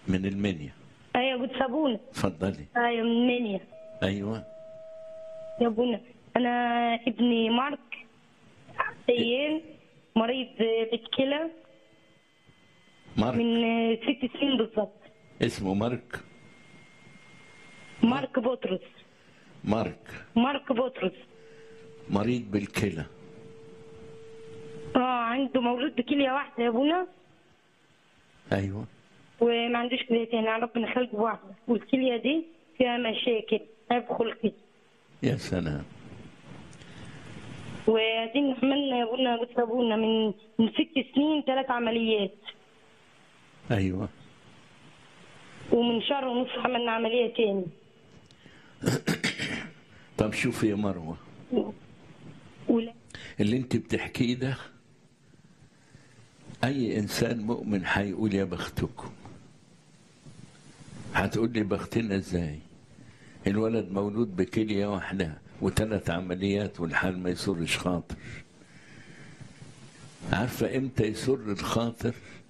من المنيا ايوه ابو صابونه اتفضلي ايوه من المنيا ايوه يا ابونا انا ابني مارك سيين مريض بالكلى مارك من ست سنين بالظبط اسمه مارك مارك بطرس مارك مارك بطرس مريض بالكلى اه عنده مولود بكليه واحده يا ابونا ايوه وما عندوش كليه تاني ربنا خلقه واحده والكليه دي فيها مشاكل عيب خلقي يا سلام وبعدين عملنا يا ابونا بس ابونا من من ست سنين ثلاث عمليات ايوه ومن شهر ونص عملنا عمليه تاني طب شوفي يا مروه ولا اللي انت بتحكيه ده اي انسان مؤمن هيقول يا بختكم هتقول لي بختنا ازاي الولد مولود بكليه واحده وثلاث عمليات والحال ما يسرش خاطر عارفه امتى يسر الخاطر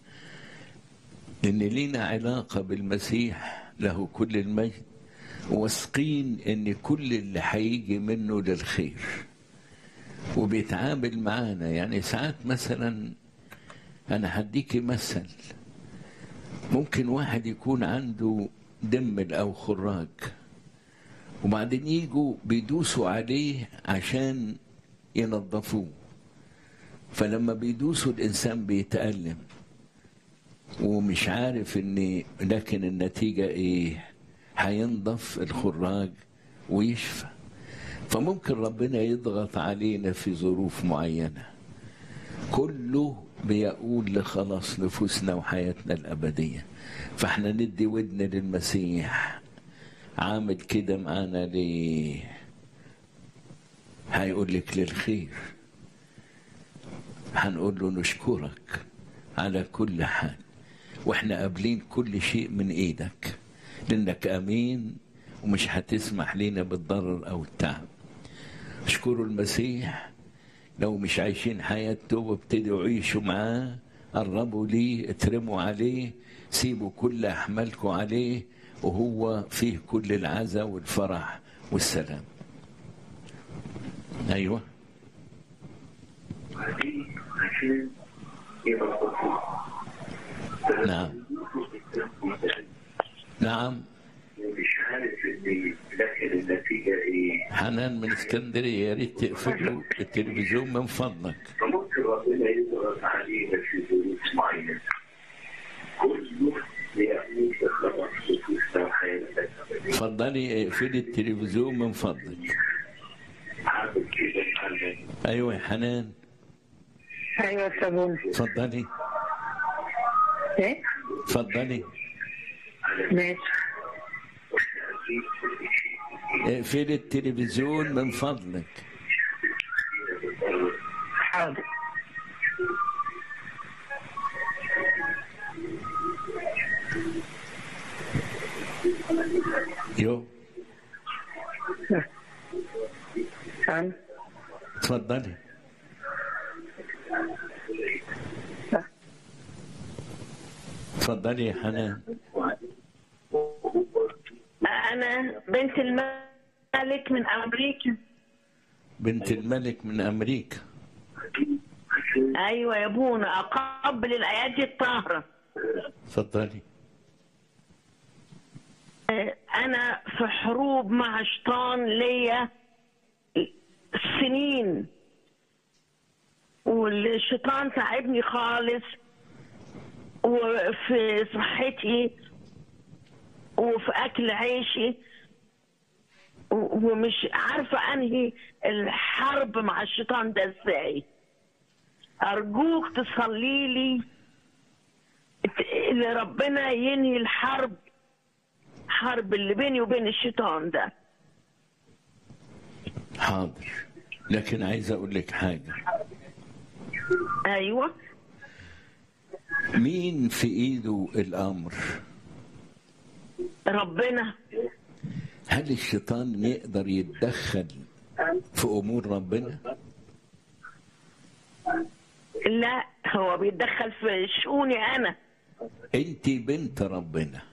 ان لينا علاقه بالمسيح له كل المجد واثقين ان كل اللي هيجي منه للخير وبيتعامل معانا يعني ساعات مثلا انا هديكي مثل ممكن واحد يكون عنده دمل او خراج وبعدين يجوا بيدوسوا عليه عشان ينظفوه فلما بيدوسوا الانسان بيتألم ومش عارف ان لكن النتيجة ايه هينضف الخراج ويشفى فممكن ربنا يضغط علينا في ظروف معينة كله بيقول لخلاص نفوسنا وحياتنا الأبدية فاحنا ندي ودن للمسيح عامل كده معانا ليه هيقول لك للخير هنقول له نشكرك على كل حال واحنا قابلين كل شيء من ايدك لانك امين ومش هتسمح لنا بالضرر او التعب اشكروا المسيح لو مش عايشين حياة توبة ابتدوا عيشوا معاه قربوا ليه اترموا عليه سيبوا كل أحمالكم عليه وهو فيه كل العزا والفرح والسلام أيوة نعم نعم مش عارف ان لكن النتيجه ايه حنان من اسكندرية يا ريت تقفلوا التلفزيون من فضلك فممكن ربنا يضغط علينا في ظروف معينه كله ليعني خلاص نفوسنا وحياتنا اتفضلي اقفلي التلفزيون من فضلك عامل كده معلم ايوه يا حنان ايوه صابون اتفضلي ايه اتفضلي ماشي اقفلي التلفزيون من فضلك حاضر يو سام اتفضلي اتفضلي يا حنان انا بنت الملك من امريكا بنت الملك من امريكا ايوه يا ابونا اقبل الايادي الطاهره اتفضلي انا في حروب مع شيطان ليا سنين والشيطان تعبني خالص وفي صحتي وفي اكل عيشي و- ومش عارفه انهي الحرب مع الشيطان ده ازاي ارجوك تصلي لي ت- ان ربنا ينهي الحرب حرب اللي بيني وبين الشيطان ده حاضر لكن عايز اقول لك حاجه ايوه مين في ايده الامر ربنا هل الشيطان يقدر يتدخل في امور ربنا لا هو بيتدخل في شؤوني انا انت بنت ربنا